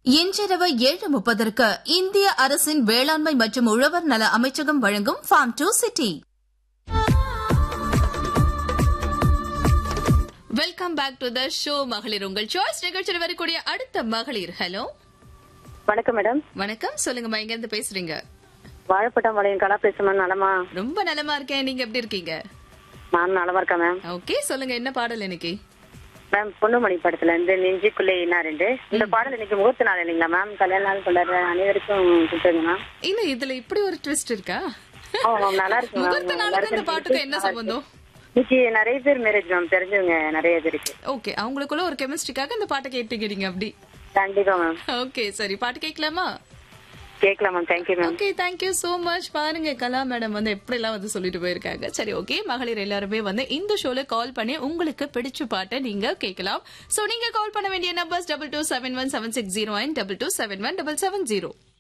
இன்றிரவு ஏழு முப்பதற்கு இந்திய அரசின் வேளாண்மை மற்றும் உழவர் நல அமைச்சகம் வழங்கும் farm to city welcome back to the show மகளிர் உங்கள் சாய்ஸ் நிகழ்ச்சியில் வரக்கூடிய அடுத்த மகளிர் ஹலோ வணக்கம் மேடம் வணக்கம் சொல்லுங்கம்மா எங்க இருந்து பேசுறீங்க வாழைப்பட்டம் வளையம் கலா பேசுமா நலமா ரொம்ப நலமா இருக்கேன் நீங்க எப்படி இருக்கீங்க நான் நலமா இருக்கேன் மேம் ஓகே சொல்லுங்க என்ன பாடல் இன்னைக்கு மேம் பொண்ணுமணி படத்துல இருந்து நெஞ்சுக்குள்ளே என்ன ரெண்டு இந்த பாடல் இன்னைக்கு முகூர்த்த நாள் இல்லைங்களா மேம் கல்யாண நாள் கொண்டாடுற அனைவருக்கும் கொடுத்துருங்க மேம் இல்ல இதுல இப்படி ஒரு ட்விஸ்ட் இருக்கா ஓ மேம் நல்லா இருக்கு மேம் முகூர்த்த நாளுக்கு இந்த பாட்டுக்கு என்ன சம்பந்தம் இன்னைக்கு நிறைய பேர் மேரேஜ் மேம் தெரிஞ்சவங்க நிறைய பேருக்கு ஓகே அவங்களுக்குள்ள ஒரு கெமிஸ்ட்ரிக்காக இந்த பாட்டை கேட்டுக்கிறீங்க அப்படி கண்டிப்பா மேம் ஓகே சரி பாட்டு கேட்கலாமா கேட்கலாம் ma'am thank you ma'am okay thank you so much பாருங்க கலா மேடம் வந்து எப்படி எல்லாம் வந்து சொல்லிட்டு போயிருக்காங்க சரி ஓகே மகளிர் எல்லாருமே வந்து இந்த ஷோல கால் பண்ணி உங்களுக்கு பிடிச்ச பாட்டை நீங்க கேட்கலாம் சோ நீங்க கால் பண்ண வேண்டிய numbers double two seven one seven six zero double two seven one double seven zero